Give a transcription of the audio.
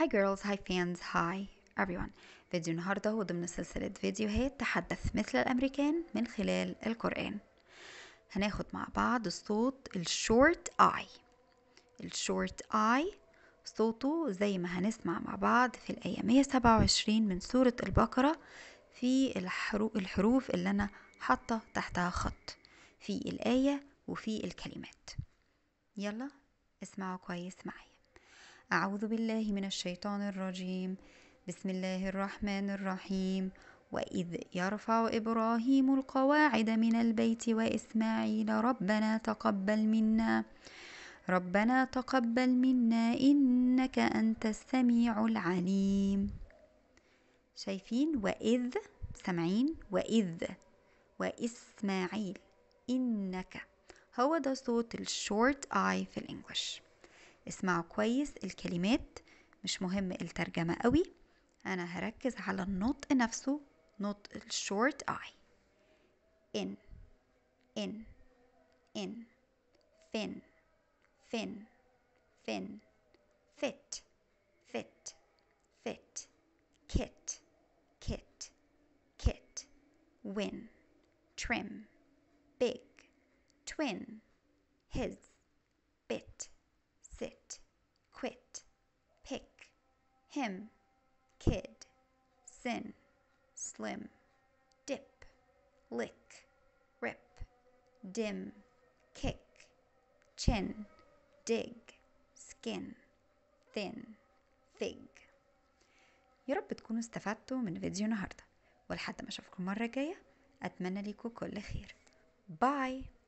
Hi girls, hi fans, hi everyone فيديو النهاردة هو ضمن سلسلة فيديوهات تحدث مثل الأمريكان من خلال القرآن هناخد مع بعض الصوت الشورت آي الشورت آي صوته زي ما هنسمع مع بعض في الآية 127 من سورة البقرة في الحروف اللي أنا حاطة تحتها خط في الآية وفي الكلمات يلا اسمعوا كويس معايا أعوذ بالله من الشيطان الرجيم بسم الله الرحمن الرحيم وإذ يرفع إبراهيم القواعد من البيت وإسماعيل ربنا تقبل منا ربنا تقبل منا إنك أنت السميع العليم شايفين وإذ سامعين وإذ وإسماعيل إنك هو ده صوت الشورت آي في الإنجليش اسمعوا كويس الكلمات مش مهم الترجمة قوي أنا هركز على النطق نفسه نطق الشورت آي إن إن إن fin fin fin fit fit fit kit kit kit win trim big twin his bit sit quit pick him kid sin slim dip lick rip dim kick chin dig skin thin fig يا رب تكونوا استفدتوا من فيديو النهارده ولحد ما اشوفكم المره الجايه اتمنى ليكم كل خير باي